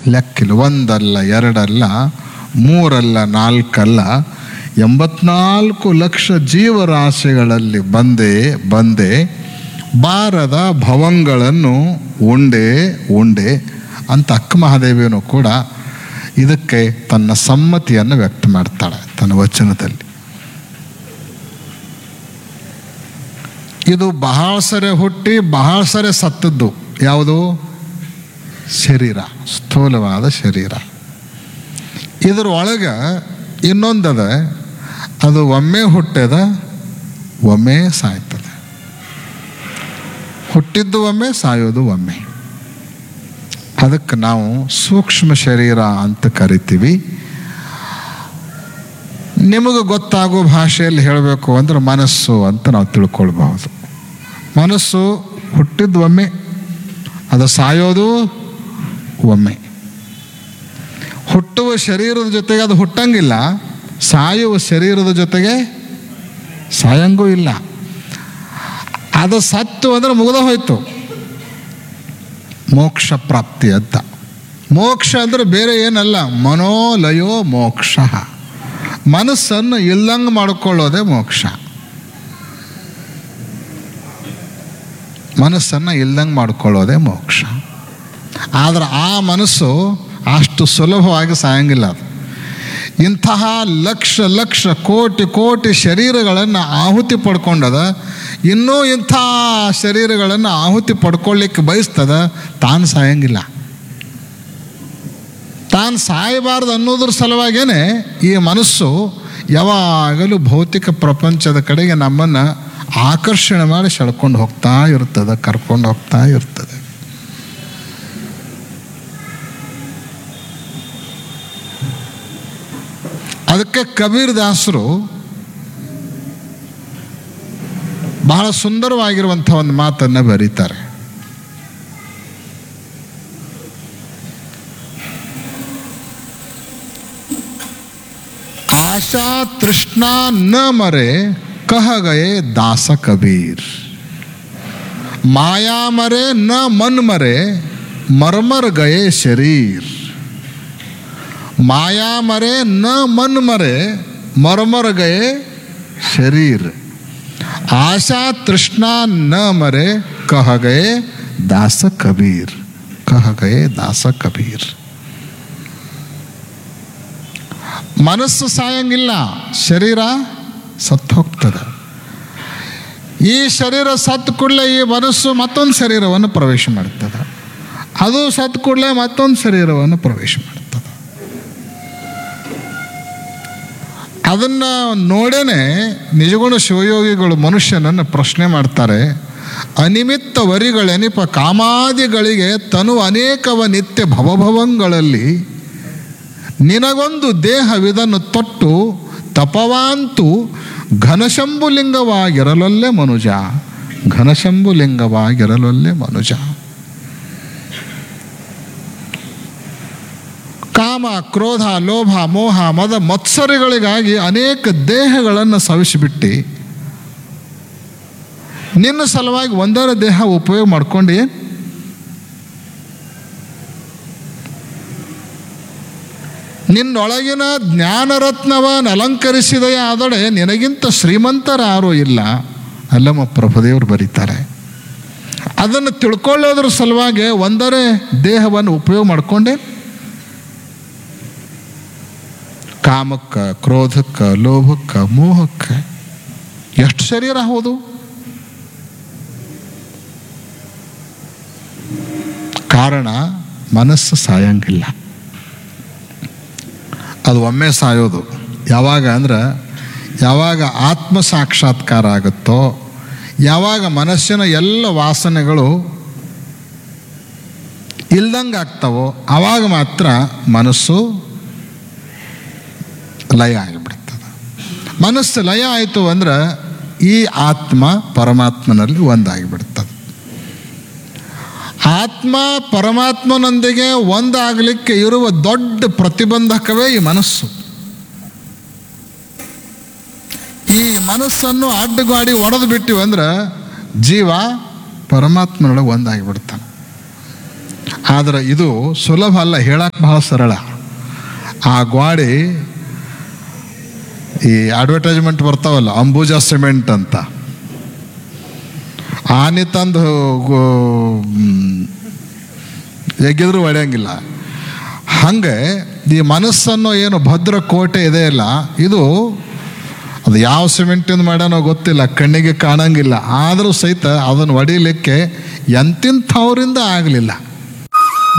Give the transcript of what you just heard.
ಲೆಕ್ಕಿಲ್ಲ ಒಂದಲ್ಲ ಎರಡಲ್ಲ ಮೂರಲ್ಲ ನಾಲ್ಕಲ್ಲ ಎಂಬತ್ನಾಲ್ಕು ಲಕ್ಷ ಜೀವರಾಶಿಗಳಲ್ಲಿ ಬಂದೇ ಬಂದೆ ಬಾರದ ಭವಂಗಳನ್ನು ಉಂಡೆ ಉಂಡೆ ಅಂತ ಅಕ್ಕ ಮಹಾದೇವಿಯನು ಕೂಡ ಇದಕ್ಕೆ ತನ್ನ ಸಮ್ಮತಿಯನ್ನು ವ್ಯಕ್ತ ಮಾಡ್ತಾಳೆ ತನ್ನ ವಚನದಲ್ಲಿ ಇದು ಬಹಳ ಸರಿ ಹುಟ್ಟಿ ಬಹಳ ಸರಿ ಸತ್ತದ್ದು ಯಾವುದು ಶರೀರ ಸ್ಥೂಲವಾದ ಶರೀರ ಇದರ ಒಳಗೆ ಇನ್ನೊಂದದ ಅದು ಒಮ್ಮೆ ಹುಟ್ಟ್ಯದ ಒಮ್ಮೆ ಸಾಯ್ತದೆ ಹುಟ್ಟಿದ್ದು ಒಮ್ಮೆ ಸಾಯೋದು ಒಮ್ಮೆ ಅದಕ್ಕೆ ನಾವು ಸೂಕ್ಷ್ಮ ಶರೀರ ಅಂತ ಕರಿತೀವಿ ನಿಮಗೆ ಗೊತ್ತಾಗೋ ಭಾಷೆಯಲ್ಲಿ ಹೇಳಬೇಕು ಅಂದ್ರೆ ಮನಸ್ಸು ಅಂತ ನಾವು ತಿಳ್ಕೊಳ್ಬಹುದು ಮನಸ್ಸು ಹುಟ್ಟಿದ್ದು ಒಮ್ಮೆ ಅದು ಸಾಯೋದು ಒಮ್ಮೆ ಹುಟ್ಟುವ ಶರೀರದ ಜೊತೆಗೆ ಅದು ಹುಟ್ಟಂಗಿಲ್ಲ ಸಾಯುವ ಶರೀರದ ಜೊತೆಗೆ ಸಾಯಂಗೂ ಇಲ್ಲ ಅದು ಸತ್ತು ಅಂದ್ರೆ ಮುಗಿದ ಹೋಯ್ತು ಮೋಕ್ಷ ಪ್ರಾಪ್ತಿ ಅಂತ ಮೋಕ್ಷ ಅಂದ್ರೆ ಬೇರೆ ಏನಲ್ಲ ಮನೋಲಯೋ ಮೋಕ್ಷ ಮನಸ್ಸನ್ನು ಇಲ್ಲಂಗೆ ಮಾಡಿಕೊಳ್ಳೋದೇ ಮೋಕ್ಷ ಮನಸ್ಸನ್ನು ಇಲ್ದಂಗೆ ಮಾಡ್ಕೊಳ್ಳೋದೇ ಮೋಕ್ಷ ಆದರೆ ಆ ಮನಸ್ಸು ಅಷ್ಟು ಸುಲಭವಾಗಿ ಸಾಯಂಗಿಲ್ಲ ಅದು ಇಂತಹ ಲಕ್ಷ ಲಕ್ಷ ಕೋಟಿ ಕೋಟಿ ಶರೀರಗಳನ್ನು ಆಹುತಿ ಪಡ್ಕೊಂಡದ ಇನ್ನೂ ಇಂಥ ಶರೀರಗಳನ್ನು ಆಹುತಿ ಪಡ್ಕೊಳ್ಳಿಕ್ಕೆ ಬಯಸ್ತದ ತಾನು ಸಾಯಂಗಿಲ್ಲ ತಾನು ಸಾಯಬಾರ್ದು ಅನ್ನೋದ್ರ ಸಲುವಾಗೇನೆ ಈ ಮನಸ್ಸು ಯಾವಾಗಲೂ ಭೌತಿಕ ಪ್ರಪಂಚದ ಕಡೆಗೆ ನಮ್ಮನ್ನು ಆಕರ್ಷಣೆ ಮಾಡಿ ಸೆಳ್ಕೊಂಡು ಹೋಗ್ತಾ ಇರ್ತದೆ ಕರ್ಕೊಂಡು ಹೋಗ್ತಾ ಇರ್ತದೆ ಅದಕ್ಕೆ ಕಬೀರ್ ದಾಸರು ಬಹಳ ಸುಂದರವಾಗಿರುವಂಥ ಒಂದು ಮಾತನ್ನು ಬರೀತಾರೆ ಆಶಾ ತೃಷ್ಣಾ ನ ಮರೆ ಕಹ ಗಯೆ ದಾಸ ಕಬೀರ್ ಮಾಯಾ ಮರೆ ನ ಮನ್ ಮರೆ ಮರ್ಮರ್ ಗಯೆ ಶರೀರ್ माया मरे न मन मरे मरमर गए शरीर आशा तृष्णा न मरे कह गए दास कबीर कह गए दास कबीर ಮನಸ್ಸು ಸಾಯಂಗಿಲ್ಲ ಶರೀರ ಸತ್ತು ಹೋಗ್ತದೆ ಈ ಶರೀರ ಸತ್ತು ಕೂಡಲೇ ಈ ಮನಸ್ಸು ಮತ್ತೊಂದು ಶರೀರವನ್ನು ಪ್ರವೇಶ ಮಾಡ್ತದೆ ಅದು ಸತ್ತು ಕೂಡಲೇ ಮತ್ತೊಂದು ಶರೀರವನ್ನು ಪ್ರವೇಶ ಮಾಡ್ತದೆ ಅದನ್ನು ನೋಡೇನೆ ನಿಜಗುಣ ಶಿವಯೋಗಿಗಳು ಮನುಷ್ಯನನ್ನು ಪ್ರಶ್ನೆ ಮಾಡ್ತಾರೆ ಅನಿಮಿತ್ತ ವರಿಗಳೆನಿಪ ಕಾಮಾದಿಗಳಿಗೆ ತನು ಅನೇಕವ ನಿತ್ಯ ಭವಭವಂಗಳಲ್ಲಿ ನಿನಗೊಂದು ದೇಹವಿದನ್ನು ತೊಟ್ಟು ತಪವಾಂತು ಘನಶಂಭುಲಿಂಗವಾಗಿರಲೊಲ್ಲೆ ಮನುಜ ಘನಶಂಭುಲಿಂಗವಾಗಿರಲೊಲ್ಲೆ ಮನುಜ ಕಾಮ ಕ್ರೋಧ ಲೋಭ ಮೋಹ ಮದ ಮತ್ಸರಗಳಿಗಾಗಿ ಅನೇಕ ದೇಹಗಳನ್ನು ಸವಿಸಿಬಿಟ್ಟು ನಿನ್ನ ಸಲುವಾಗಿ ಒಂದರ ದೇಹ ಉಪಯೋಗ ಮಾಡ್ಕೊಂಡು ನಿನ್ನೊಳಗಿನ ಜ್ಞಾನರತ್ನವನ್ನು ಅಲಂಕರಿಸಿದೆಯೇ ಆದಡೆ ನಿನಗಿಂತ ಶ್ರೀಮಂತರಾರೂ ಇಲ್ಲ ಅಲ್ಲಮ್ಮ ಪ್ರಭುದೇವರು ಬರೀತಾರೆ ಅದನ್ನು ತಿಳ್ಕೊಳ್ಳೋದ್ರ ಸಲುವಾಗಿ ಒಂದರೆ ದೇಹವನ್ನು ಉಪಯೋಗ ಮಾಡಿಕೊಂಡೆ ಕಾಮಕ್ಕೆ ಕ್ರೋಧಕ್ಕೆ ಲೋಭಕ್ಕೆ ಮೋಹಕ್ಕೆ ಎಷ್ಟು ಶರೀರ ಹೌದು ಕಾರಣ ಮನಸ್ಸು ಸಾಯಂಗಿಲ್ಲ ಅದು ಒಮ್ಮೆ ಸಾಯೋದು ಯಾವಾಗ ಅಂದ್ರೆ ಯಾವಾಗ ಆತ್ಮ ಸಾಕ್ಷಾತ್ಕಾರ ಆಗುತ್ತೋ ಯಾವಾಗ ಮನಸ್ಸಿನ ಎಲ್ಲ ವಾಸನೆಗಳು ಇಲ್ದಂಗೆ ಆಗ್ತಾವೋ ಆವಾಗ ಮಾತ್ರ ಮನಸ್ಸು ಲಯ ಆಗಿಬಿಡ್ತದೆ ಮನಸ್ಸು ಲಯ ಆಯಿತು ಅಂದ್ರೆ ಈ ಆತ್ಮ ಪರಮಾತ್ಮನಲ್ಲಿ ಒಂದಾಗಿಬಿಡ್ತದೆ ಆತ್ಮ ಪರಮಾತ್ಮನೊಂದಿಗೆ ಒಂದಾಗಲಿಕ್ಕೆ ಇರುವ ದೊಡ್ಡ ಪ್ರತಿಬಂಧಕವೇ ಈ ಮನಸ್ಸು ಈ ಮನಸ್ಸನ್ನು ಅಡ್ಡಗಾಡಿ ಒಡೆದು ಬಿಟ್ಟಿವಿ ಅಂದ್ರೆ ಜೀವ ಪರಮಾತ್ಮನೊಳಗೆ ಒಂದಾಗಿಬಿಡ್ತಾನೆ ಆದ್ರೆ ಇದು ಸುಲಭ ಅಲ್ಲ ಹೇಳಕ್ಕೆ ಬಹಳ ಸರಳ ಆ ಗ್ವಾಡಿ ಈ ಅಡ್ವರ್ಟೈಸ್ಮೆಂಟ್ ಬರ್ತಾವಲ್ಲ ಅಂಬುಜಾ ಸಿಮೆಂಟ್ ಅಂತ ಆನೆ ತಂದು ಗೋ- ಮ್, ಎಗ್ಗಿದ್ರು ಹೊಡೆಯಂಗಿಲ್ಲ ಹಂಗೆ ಈ ಮನಸ್ಸನ್ನು ಏನು ಭದ್ರ ಕೋಟೆ ಇದೆ ಇಲ್ಲ ಇದು ಅದು ಯಾವ ಸಿಮೆಂಟಿಂದ ಮಾಡ್ಯಾನೋ ಗೊತ್ತಿಲ್ಲ ಕಣ್ಣಿಗೆ ಕಾಣಂಗಿಲ್ಲ ಆದರೂ ಸಹಿತ ಅದನ್ನು ಹೊಡಿಲಿಕ್ಕೆ ಎಂತಿಂಥವ್ರಿಂದ ಆಗಲಿಲ್ಲ